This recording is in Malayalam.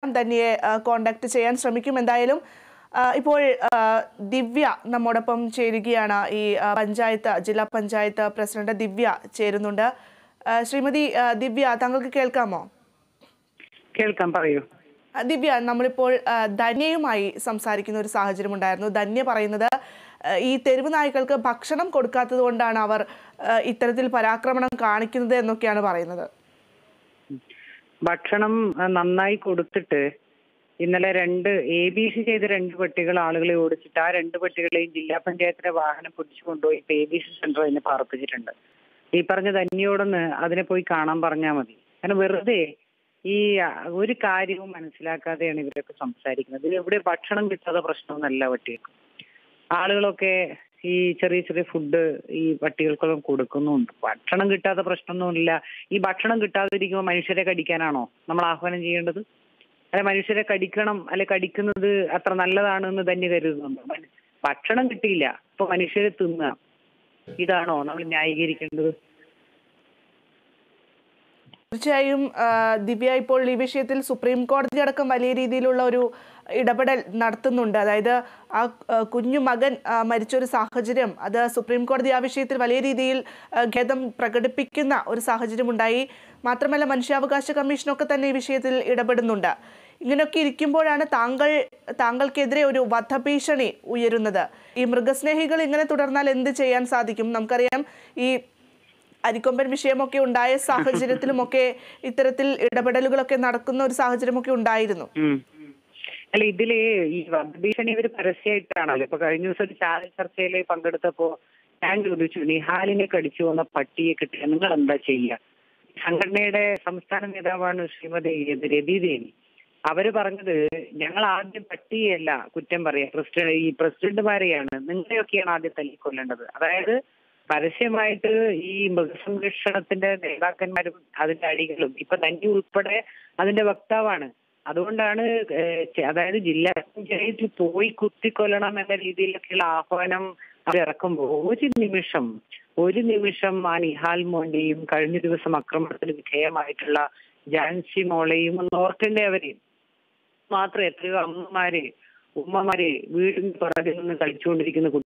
ധന്യയെ കോണ്ടാക്ട് ചെയ്യാൻ ശ്രമിക്കും എന്തായാലും ആ, ഇപ്പോൾ ആ, ദിവ്യ നമ്മോടൊപ്പം ചേരുകയാണ് ഈ ആ, പഞ്ചായത്ത് ജില്ലാ പഞ്ചായത്ത് പ്രസിഡന്റ് ദിവ്യ ചേരുന്നുണ്ട് ആ, ശ്രീമതി ആ, ദിവ്യ താങ്കൾക്ക് കേൾക്കാമോ കേൾക്കാം പറയൂ ആ, ദിവ്യ നമ്മളിപ്പോൾ ആ, ധന്യയുമായി സംസാരിക്കുന്ന ഒരു സാഹചര്യം ഉണ്ടായിരുന്നു ധന്യ പറയുന്നത് ആ, ഈ തെരുവ് നായ്ക്കൾക്ക് ഭക്ഷണം കൊടുക്കാത്തത് കൊണ്ടാണ് അവർ ആ, ഇത്തരത്തിൽ പരാക്രമണം കാണിക്കുന്നത് എന്നൊക്കെയാണ് പറയുന്നത് ഭക്ഷണം ആ, നന്നായി കൊടുത്തിട്ട് ഇന്നലെ രണ്ട് എ ബി സി ചെയ്ത രണ്ട് പട്ടികൾ ആളുകളെ ഓടിച്ചിട്ട് ആ രണ്ട് പട്ടികളെയും ജില്ലാ പഞ്ചായത്തിന്റെ വാഹനം പിടിച്ചു കൊണ്ടുപോയി ഇപ്പൊ എ ബി സി സെന്റർ അതിനെ പാർപ്പിച്ചിട്ടുണ്ട് ഈ പറഞ്ഞ ധന്യോടൊന്ന് അതിനെ പോയി കാണാൻ പറഞ്ഞാൽ മതി കാരണം വെറുതെ ഈ ആ, ഒരു കാര്യവും മനസ്സിലാക്കാതെയാണ് ഇവരൊക്കെ സംസാരിക്കുന്നത് ഇത് എവിടെ ഭക്ഷണം കിട്ടാതെ പ്രശ്നമൊന്നുമല്ല പട്ടികൾക്ക് ആളുകളൊക്കെ ഈ ചെറിയ ചെറിയ ഫുഡ് ഈ പട്ടികൾക്കൊക്കെ കൊടുക്കുന്നുണ്ട് ഭക്ഷണം കിട്ടാത്ത പ്രശ്നമൊന്നുമില്ല ഈ ഭക്ഷണം കിട്ടാതിരിക്കുമ്പോൾ മനുഷ്യരെ കടിക്കാനാണോ നമ്മൾ ആഹ്വാനം ചെയ്യേണ്ടത് അല്ലെ മനുഷ്യരെ കടിക്കണം അല്ലെ കടിക്കുന്നത് അത്ര നല്ലതാണെന്ന് തന്നെ കരുതുന്നുണ്ടോ മന- ഭക്ഷണം കിട്ടിയില്ല ഇപ്പൊ മനുഷ്യരെ തിന്നുക ഇതാണോ നമ്മൾ ന്യായീകരിക്കേണ്ടത് തീർച്ചയായും ആ, ദിവ്യ ഇപ്പോൾ ഈ വിഷയത്തിൽ സുപ്രീം കോടതി അടക്കം വലിയ രീതിയിലുള്ള ഒരു ഇടപെടൽ നടത്തുന്നുണ്ട് അതായത് ആ ആ, കുഞ്ഞു മകൻ ആ, മരിച്ചൊരു സാഹചര്യം അത് സുപ്രീം കോടതി ആ വിഷയത്തിൽ വലിയ രീതിയിൽ ആ, ഖേദം പ്രകടിപ്പിക്കുന്ന ഒരു സാഹചര്യം ഉണ്ടായി മാത്രമല്ല മനുഷ്യാവകാശ കമ്മീഷനൊക്കെ തന്നെ ഈ വിഷയത്തിൽ ഇടപെടുന്നുണ്ട് ഇങ്ങനെയൊക്കെ ഇരിക്കുമ്പോഴാണ് താങ്കൾ താങ്കൾക്കെതിരെ ഒരു വധഭീഷണി ഉയരുന്നത് ഈ മൃഗസ്നേഹികൾ ഇങ്ങനെ തുടർന്നാൽ എന്ത് ചെയ്യാൻ സാധിക്കും നമുക്കറിയാം ഈ അരിക്കൊമ്പൻ വിഷയമൊക്കെ ഉണ്ടായ സാഹചര്യത്തിലുമൊക്കെ ഇത്തരത്തിൽ ഇടപെടലുകളൊക്കെ നടക്കുന്ന ഒരു സാഹചര്യമൊക്കെ ഉണ്ടായിരുന്നു ഉം. അല്ല ഇതില് ഈ വധഭീഷണി ഇവര് പരസ്യമായിട്ടാണല്ലോ ഇപ്പൊ കഴിഞ്ഞ ദിവസം ഒരു ചാനൽ ചർച്ചയിൽ പങ്കെടുത്തപ്പോ ഞാൻ ചോദിച്ചു നിഹാലിനെ കടിച്ചു വന്ന പട്ടിയെ കിട്ടിയ നിങ്ങൾ എന്താ ചെയ്യുക സംഘടനയുടെ സംസ്ഥാന നേതാവാണ് ശ്രീമതി രതി ദേവി അവര് പറഞ്ഞത് ഞങ്ങൾ ആദ്യം പട്ടിയല്ല കുറ്റം പറയാ പ്രസിഡന്റ് ഈ പ്രസിഡന്റുമാരെയാണ് നിങ്ങളെയൊക്കെയാണ് ആദ്യം തല്ലിക്കൊല്ലേണ്ടത് അതായത് പരസ്യമായിട്ട് ഈ മൃഗസംരക്ഷണത്തിന്റെ നേതാക്കന്മാരും അതിന്റെ അടികളും ഇപ്പൊ തന്നെ ഉൾപ്പെടെ അതിന്റെ വക്താവാണ് അതുകൊണ്ടാണ് ഏഹ് ചെ- അതായത് ജില്ലാ പഞ്ചായത്തിൽ പോയി കുത്തിക്കൊല്ലണം എന്ന രീതിയിലൊക്കെയുള്ള ആഹ്വാനം അവർ ഇറക്കുമ്പോൾ ഒരു നിമിഷം ഒരു നിമിഷം ആ നിഹാൽ മോന്റെയും കഴിഞ്ഞ ദിവസം ആക്രമണത്തിന് വിധേയമായിട്ടുള്ള ജാൻസി മോളെയും ഒന്ന് ഓർക്കണ്ടേ അവര് മാത്രം എത്രയോ അമ്മമാര് ഉമ്മമാര് വീടിന് പുറകിൽ നിന്ന് കളിച്ചുകൊണ്ടിരിക്കുന്ന കുട്ടി